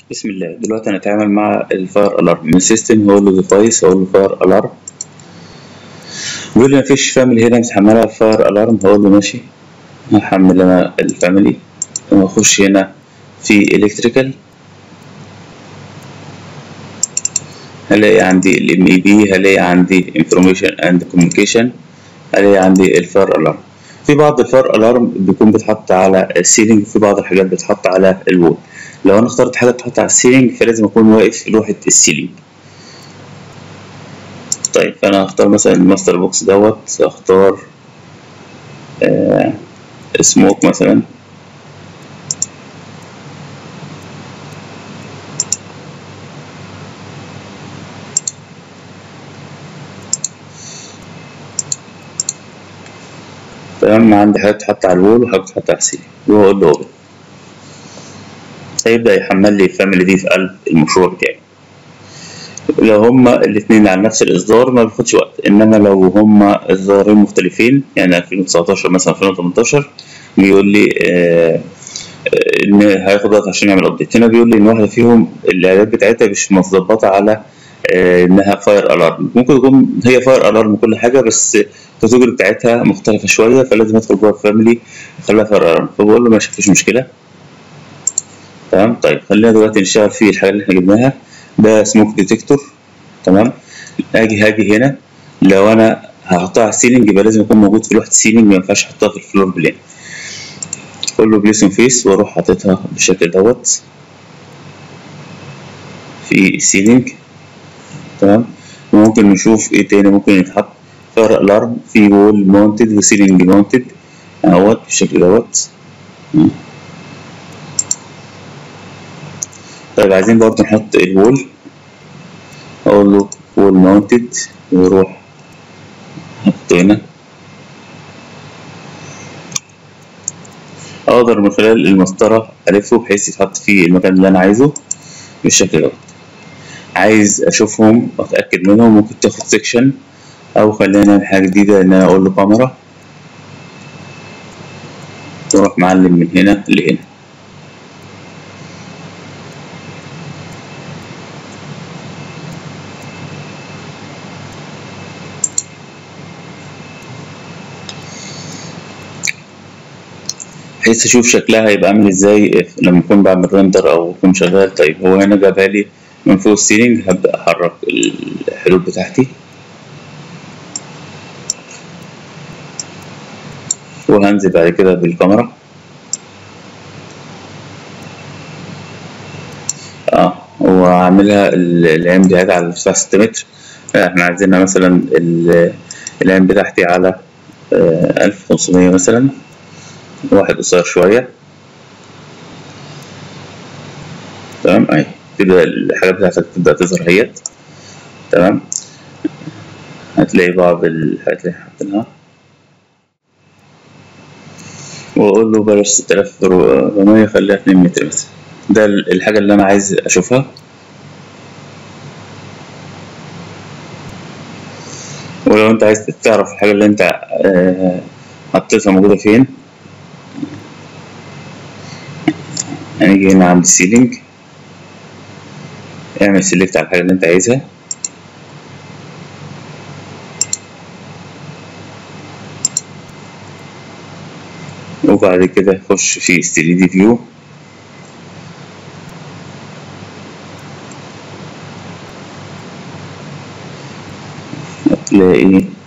بسم الله دلوقتي هنتعامل مع الفاير الارم من السيستم هقول له ديفايس هقول له فاير الارم بيقول لي مفيش فاميلي هنا متحملها الفاير الارم هقول له ماشي هحمل انا الفاميلي واخش هنا في الكتريكال هلاقي عندي الام اي بي هلاقي عندي انفورميشن اند كوميونيكيشن هلاقي عندي الفاير الارم في بعض الفاير الارم بيكون بيتحط على السيلينج وفي بعض الحاجات بتتحط على الوول لو انا اخترت حاجه تحط على السيلينج فلازم اكون واقف في لوحه السيلينج طيب فانا هختار مثلا الماستر بوكس دوت اختار آه سموك مثلا تمام عندي حاجات تحط على الوول وحاجات تحط على السيلينج واقول له اوبن هيبدأ يحمل لي الفاميلي دي في قلب المشروع بتاعي لو هما الاتنين على نفس الإصدار ما بياخدش وقت إنما لو هما إصدارين مختلفين يعني 2019 مثلا 2018 بيقول لي آه إن هياخد وقت عشان يعمل أبديت هنا بيقول لي إن واحدة فيهم الإعداد بتاعتها مش متظبطة على آه إنها فاير ألارم ممكن تكون هي فاير ألارم وكل حاجة بس الكاتيجوري بتاعتها مختلفة شوية فلازم أدخل جوه الفاميلي أخليها فاير ألارم فبقول له ماشي مفيش مشكلة تمام طيب خلينا دلوقتي نشتغل في الحاجة اللي احنا جبناها ده سموك ديتكتور تمام اجي هاجي هنا لو انا هحطها على السيلينج يبقى لازم يكون موجود في لوحة السيلينج ما ينفعش احطها في الفلور بلان اقول له بليس فيس واروح حاططها بالشكل دوت في السيلينج تمام وممكن نشوف ايه تاني ممكن يتحط فاير الارم في وول ماونتد وسيلينج ماونتد اهوت بالشكل دوت طيب عايزين برضه نحط الوول اقول له وول ماونتد واروح احطه هنا اقدر من خلال المسطرة الفه بحيث يتحط في المكان اللي انا عايزه بالشكل دوت عايز اشوفهم واتاكد منهم ممكن تاخد سيكشن او خلينا نعمل حاجه جديده ان انا اقول له كاميرا واروح معلم من هنا لهنا بحيث اشوف شكلها هيبقى عامل ازاي لما اكون بعمل رندر او اكون شغال طيب هو هنا جابها لي من فوق السيلينج هبدا احرك الحدود بتاعتي وهنزل بعد كده بالكاميرا اه وهعملها العين بتاعتها على ارتفاع ستة متر احنا عايزينها مثلا العين بتاعتي على ألف خمسمية مثلا واحد قصير شوية تمام اهي تبدأ الحاجات بتاعتك تبدأ تظهر اهيت تمام هتلاقي بعض الحاجات اللي حاطينها واقول له بلاش ستة آلاف أربعمية خليها اتنين متر مثلا ده الحاجة اللي أنا عايز أشوفها ولو أنت عايز تعرف الحاجة اللي أنت حطيتها موجودة فين هنيجي هنا عند السيلينج اعمل سيلكت على الحاجة اللي انت عايزها وبعد كده خش في 3D فيو هتلاقي